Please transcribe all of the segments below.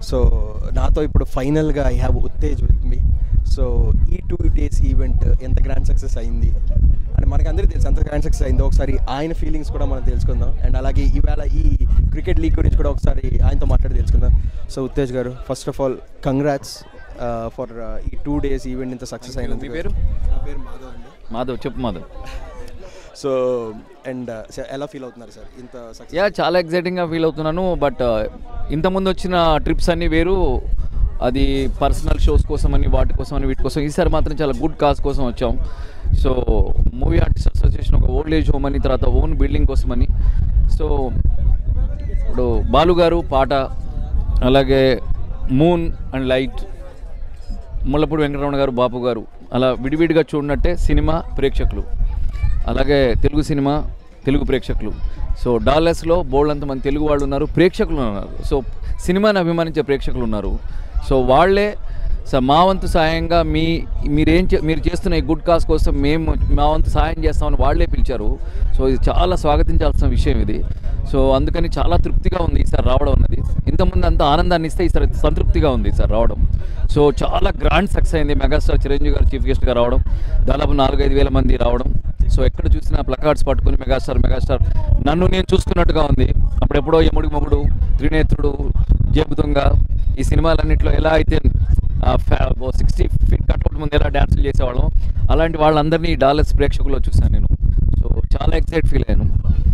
So నాతో ఇప్పుడు ఫైనల్గా I have Uttej with me so ఈ టూ డేస్ ఈవెంట్ ఎంత గ్రాండ్ సక్సెస్ అయింది అండ్ మనకి అందరికీ తెలుసు ఎంత గ్రాండ్ సక్సెస్ అయిందో ఒకసారి ఆయన ఫీలింగ్స్ కూడా మనం తెలుసుకుందాం అండ్ అలాగే ఈవేళ ఈ క్రికెట్ లీగ్ గురించి కూడా ఒకసారి ఆయనతో మాట్లాడి తెలుసుకుందాం so Uttej garu first of all congrats for ఈ టూ డేస్ ఈవెంట్ ఇంత సక్సెస్ అయినందుకు మీ పేరు? నా పేరు మాధవ్ అండి మాధవ్ చెప్పు మాధవ్ సో అండ్ ఎలా ఫీల్ అవుతున్నారు సార్ ఇంత సక్సెస్ యా చాలా ఎగ్జైటింగ్గా ఫీల్ అవుతున్నాను బట్ ఇంతకుముందు వచ్చిన ట్రిప్స్ అన్నీ వేరు అది పర్సనల్ షోస్ కోసం అని వాటి కోసం అని వీటి కోసం ఈసారి మాత్రం చాలా గుడ్ కాజ్ కోసం వచ్చాం సో మూవీ ఆర్టిస్ట్ అసోసియేషన్ ఒక ఓల్డ్ ఏజ్ హోమ్ అని తర్వాత ఓన్ బిల్డింగ్ కోసం అని సో ఇప్పుడు బాలు గారు పాట అలాగే moon and light Mullapudi Venkataramana garu Bapu గారు అలా విడివిడిగా చూడనట్టే సినిమా ప్రేక్షకులు అలాగే తెలుగు సినిమా తెలుగు ప్రేక్షకులు సో డాలర్స్లో బోల్డ్ అంతమంది తెలుగు వాళ్ళు ఉన్నారు ప్రేక్షకులు ఉన్నారు సో సినిమాని అభిమానించే ప్రేక్షకులు ఉన్నారు సో వాళ్ళే సో మా వంతు సాయంగా మీ మీరేం చే- మీరు చేస్తున్న ఈ గుడ్ కాజ్ కోసం మేము మా వంతు సాయం చేస్తామని వాళ్ళే పిలిచారు సో ఇది చాలా స్వాగతించాల్సిన విషయం ఇది సో అందుకని చాలా తృప్తిగా ఉంది ఈసారి రావడం అన్నది ఇంతకుముందు అంత ఆనందాన్ని ఇస్తే ఈసారి సంతృప్తిగా ఉంది ఈసారి రావడం సో చాలా గ్రాండ్ సక్సెస్ అయింది మెగాస్టార్ చిరంజీవి గారు చీఫ్ గెస్ట్గా రావడం దాదాపు నాలుగైదు వేల మంది రావడం సో ఎక్కడ చూసినా ప్లకార్డ్స్ పట్టుకుని మెగాస్టార్ మెగాస్టార్ నన్ను నేను చూసుకున్నట్టుగా ఉంది అప్పుడెప్పుడో యముడి మొగుడు త్రినేత్రుడు జేబుదొంగ ఈ సినిమాలన్నింటిలో ఎలా అయితే సిక్స్టీ ఫీట్ కట్అవుట్ ముందు ఎలా డ్యాన్సులు చేసేవాళ్ళం అలాంటి వాళ్ళందరినీ డాలర్స్ ప్రేక్షకుల్లో చూశాను నేను సో చాలా ఎక్సైట్ ఫీల్ అయ్యాను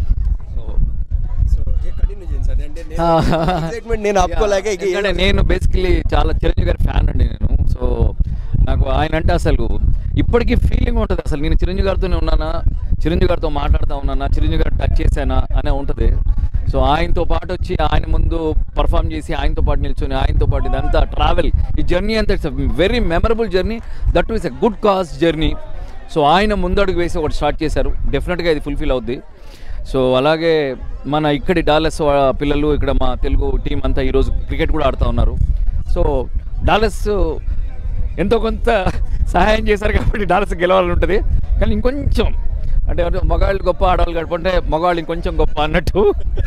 సో కంటిన్యూ చేయండి సార్ అంటే ఎక్సైట్మెంట్ నేను ఆపుకోలేక ఇక ఏం- ఎందుకంటే నేను బేసికలీ చాలా చిరంజీవి గారి ఫ్యాన్ అండి నేను సో నాకు ఆయన అంటే అసలు ఇప్పటికీ ఫీలింగ్ ఉంటుంది అసలు నేను చిరంజీవి గారితోనే ఉన్నానా చిరంజీవి గారితో మాట్లాడుతూ ఉన్నానా చిరంజీవి గారు టచ్ చేశానా అనే ఉంటుంది సో ఆయనతో పాటు వచ్చి ఆయన ముందు పర్ఫామ్ చేసి ఆయనతో పాటు నిల్చొని ఆయనతో పాటు ఇదంతా ట్రావెల్ ఈ జర్నీ అంతా it's very memorable journey that is a good cause journey so ఆయన ముందడుగు వేసి ఒకటి స్టార్ట్ చేశారు డెఫినెట్గా ఇది ఫుల్ఫిల్ అవుద్ది సో అలాగే మన ఇక్కడి డాలర్స్ వా- పిల్లలు ఇక్కడ మా తెలుగు టీం అంతా ఈరోజు క్రికెట్ కూడా ఆడుతూ ఉన్నారు సో డాలర్స్ ఎంతో కొంత సహాయం చేశారు కాబట్టి డాలర్స్ గెలవాలని ఉంటుంది కానీ ఇంకొంచెం అంటే అంటే మగాళ్ళు గొప్ప ఆడవాళ్ళు గడపంటే మగవాళ్ళు ఇంకొంచెం గొప్ప అన్నట్టు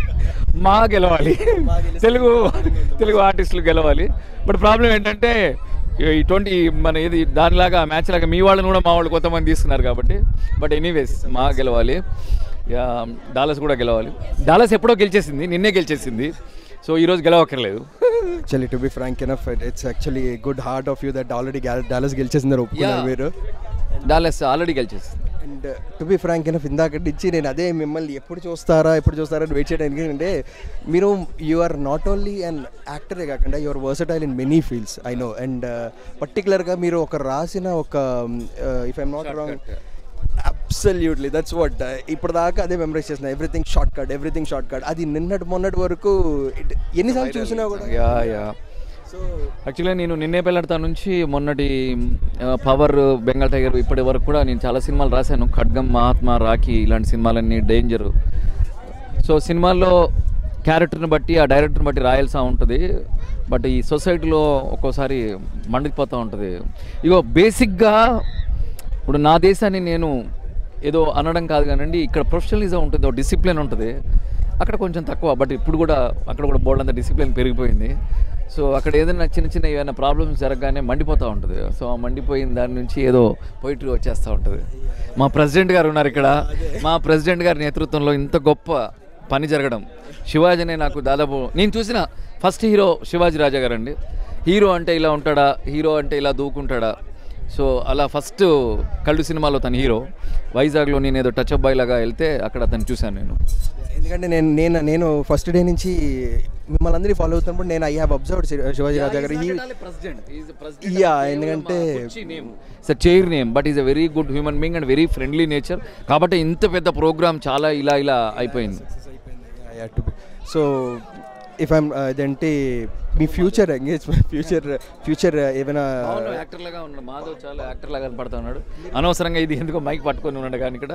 మా గెలవాలి తెలుగు తెలుగు ఆర్టిస్టులు గెలవాలి బట్ ప్రాబ్లం ఏంటంటే ఈ ట్వంటీ మన ఇది దానిలాగా మ్యాచ్ లాగా మీ వాళ్ళని కూడా మా వాళ్ళు కొంతమంది తీసుకున్నారు కాబట్టి బట్ ఎనీవేస్ మా గెలవాలి యా, డాలస్ కూడా గెలవాలి డాలస్ ఎప్పుడో గెలిచేసింది నిన్నే గెలిచేసింది సో ఈరోజు గెలవక్కర్లేదు actually to be frank enough it's actually good heart of you that already Dallas గెలిచేసిందని ఒప్పుకున్నారు Yeah. మీరు డాలస్ ఆల్రెడీ గెలిచేసింది and to be frank enough ఇందాక నుంచి నేను అదే మిమ్మల్ని ఎప్పుడు చూస్తారా ఎప్పుడు చూస్తారా అని వెయిట్ చేయడానికి ఎందుకంటే మీరు you are not only and యాక్టరే కాకుండా your versatile in many fields I know and పర్టికులర్గా మీరు ఒక రాసిన ఒక if I'm not wrong absolutely that's what ఇప్పుడు దాకా అదే మెమరైజ్ చేసిన everything short cut everything short cut అది నిన్నటి మొన్నటి వరకు it- ఎన్నిసార్లు చూసినా కూడా యా యా సో యాక్చువల్గా నేను నిన్నే పెళ్ళడతా నుంచి మొన్నటి ఆ, పవర్ బెంగాల్ టైగర్ ఇప్పటి వరకు కూడా నేను చాలా సినిమాలు రాశాను ఖడ్గం మహాత్మా రాఖీ ఇలాంటి సినిమాలన్నీ డేంజర్ సో సినిమాల్లో క్యారెక్టర్ని బట్టి ఆ డైరెక్టర్ని బట్టి రాయాల్సి ఉంటుంది బట్ ఈ సొసైటీలో ఒక్కోసారి మండిపోతూ ఉంటుంది ఇగో బేసిక్గా ఇప్పుడు నా దేశాన్ని నేను ఏదో అనడం కాదు కానండి ఇక్కడ ప్రొఫెషనలిజం ఉంటుంది ఒక డిసిప్లిన్ ఉంటుంది అక్కడ కొంచెం తక్కువ బట్ ఇప్పుడు కూడా అక్కడ కూడా బోర్డు అంత డిసిప్లిన్ పెరిగిపోయింది సో అక్కడ ఏదైనా చిన్న చిన్న ఏమైనా ప్రాబ్లమ్స్ జరగగానే మండిపోతూ ఉంటుంది సో ఆ మండిపోయిన దాని నుంచి ఏదో పోయిటరీ వచ్చేస్తూ ఉంటుంది మా ప్రెసిడెంట్ గారు ఉన్నారు ఇక్కడ మా ప్రెసిడెంట్ గారి నేతృత్వంలో ఇంత గొప్ప పని జరగడం శివాజీనే నాకు దాదాపు నేను చూసిన ఫస్ట్ హీరో శివాజీ రాజా గారు అండి హీరో అంటే ఇలా ఉంటాడా హీరో అంటే ఇలా దూకుంటాడా సో అలా ఫస్ట్ కళ్ళు సినిమాలో తన హీరో వైజాగ్లో నేను ఏదో టచ్ అప్ బాయ్ లాగా వెళ్తే అక్కడ అతను చూశాను నేను ఎందుకంటే నేను నేను నేను ఫస్ట్ డే నుంచి మిమ్మల్ని అందరినీ ఫాలో అవుతున్నప్పుడు నేను I have observed Shivaji Raja garu He- Yeah, ఎందుకంటే- chair name but is a very good human being and very friendly nature కాబట్టి ఇంత పెద్ద ప్రోగ్రామ్ చాలా ఇలా ఇలా అయిపోయింది సో ఇఫ్ ఐమ్ ఇదంటే మీ ఫ్యూచర్ ఎంగేజ్మెంట్ ఫ్యూచర్ ఫ్యూచర్ ఏమైనా యాక్టర్ లాగా ఉన్నాడు మాధవ్ చాలా యాక్టర్ లాగా కనపడతా ఉన్నాడు అనవసరంగా ఇది ఎందుకో మైక్ పట్టుకొని ఉన్నాడు కానీ ఇక్కడ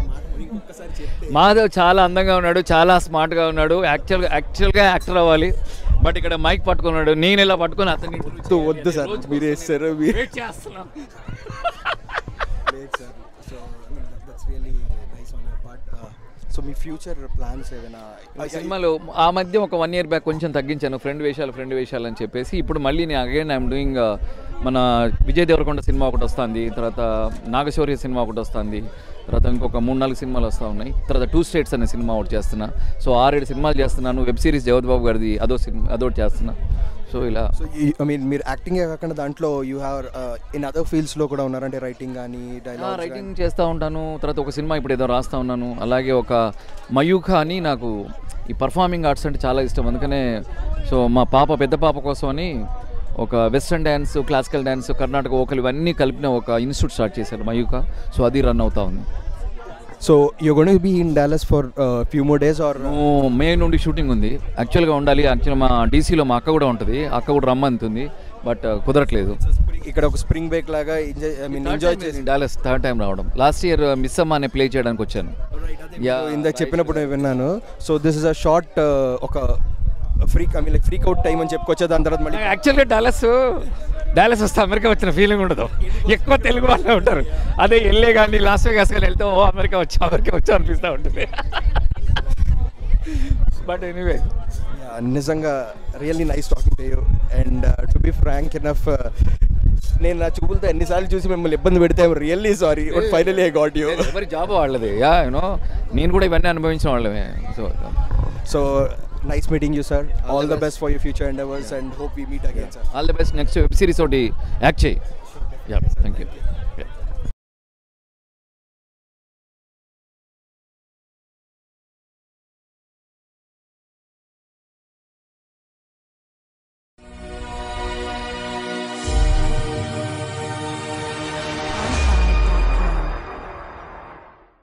మాధవ్ చాలా అందంగా ఉన్నాడు చాలా స్మార్ట్గా ఉన్నాడు యాక్చువల్గా యాక్చువల్గా యాక్టర్ అవ్వాలి బట్ ఇక్కడ మైక్ పట్టుకున్నాడు నేను ఇలా పట్టుకొని అతన్ని వద్దు వద్దు సార్ మీరు వేస్తారు మీరు వెయిట్ చేస్తున్నాను సో మీ ఫ్యూచర్ ప్లాన్స్ ఏదైనా సినిమాలో ఆ మధ్య ఒక వన్ ఇయర్ బ్యాక్ కొంచెం తగ్గించాను ఫ్రెండ్ వేషాలు ఫ్రెండ్ వేషాలు అని చెప్పేసి ఇప్పుడు మళ్ళీ నేను అగైన్ ఐఎమ్ డూయింగ్ మన విజయ్ దేవరకొండ సినిమా ఒకటి వస్తుంది తర్వాత నాగశౌర్య సినిమా ఒకటి వస్తుంది తర్వాత ఇంకొక మూడు నాలుగు సినిమాలు వస్తూ ఉన్నాయి తర్వాత టూ స్టేట్స్ అనే సినిమా ఒకటి చేస్తున్నా సో ఆరేడు సినిమాలు చేస్తున్నాను వెబ్ సిరీస్ జగత్ బాబు గారిది అదో సినిమా అదొకటి చేస్తున్నా సో ఇలా సో ఐ మీన్ మీరు యాక్టింగ్ కాకుండా దాంట్లో యూ హ్యావ్ ఇన్ అదర్ ఫీల్డ్స్లో కూడా ఉన్నారంటే రైటింగ్ కానీ డైలాగ్ రైటింగ్ చేస్తూ ఉంటాను తర్వాత ఒక సినిమా ఇప్పుడు ఏదో రాస్తూ ఉన్నాను అలాగే ఒక మయూఖ అని నాకు ఈ పర్ఫార్మింగ్ ఆర్ట్స్ అంటే చాలా ఇష్టం అందుకనే సో మా పాప పెద్ద పాప కోసం అని ఒక western dance classical dance Karnataka ఓకలు ఇవన్నీ కలిపిన ఒక ఇన్స్టిట్యూట్ స్టార్ట్ చేశారు మయూఖ సో అది రన్ అవుతా ఉంది so you gonna be in Dallas for few more days or నేను మే నుండి షూటింగ్ ఉంది యాక్చువల్గా ఉండాలి యాక్చువల్ మా డీసీలో మా అక్క కూడా ఉంటుంది అక్క కూడా రమ్మంతుంది బట్ కుదరట్లేదు ఇక్కడ ఒక స్ప్రింగ్ బ్రేక్ లాగా ఎంజాయ్ ఐ మీన్ ఎంజాయ్ చేసి డాలస్ థర్డ్ టైం రావడం లాస్ట్ ఇయర్ మిస్ అమ్మ అనే ప్లే చేయడానికి వచ్చాను యా ఇందాక చెప్పినప్పుడు నేను విన్నాను so this is a short ఒక freak I mean like freak out time అని చెప్పుకొచ్చా దాని తర్వాత మళ్ళీ యాక్చువల్గా డాలస్ డాలస్ వస్తే అమెరికా వచ్చిన ఫీలింగ్ ఉండదు ఎక్కువ తెలుగు వాళ్ళే ఉంటారు అదే వెళ్ళే కానీ లాస్ వేగాస్ కానీ వెళ్తే ఓ అమెరికా వచ్చా అమెరికా వచ్చా అనిపిస్తూ ఉంటుంది బట్ ఎనీవే Yeah, నిజంగా really nice talking to you and to be frank enough నేను నా చూపులతో ఎన్నిసార్లు చూసి మిమ్మల్ని ఇబ్బంది పెడితే really sorry but finally I got you ఎవరి జాబ్ వాళ్ళది యా యూనో నేను కూడా ఇవన్నీ అనుభవించిన వాళ్ళమే so so nice meeting you sir all the best for you future endeavours and hope we meet again sir all the best next web series ఒకటి act చేయి yeah thank you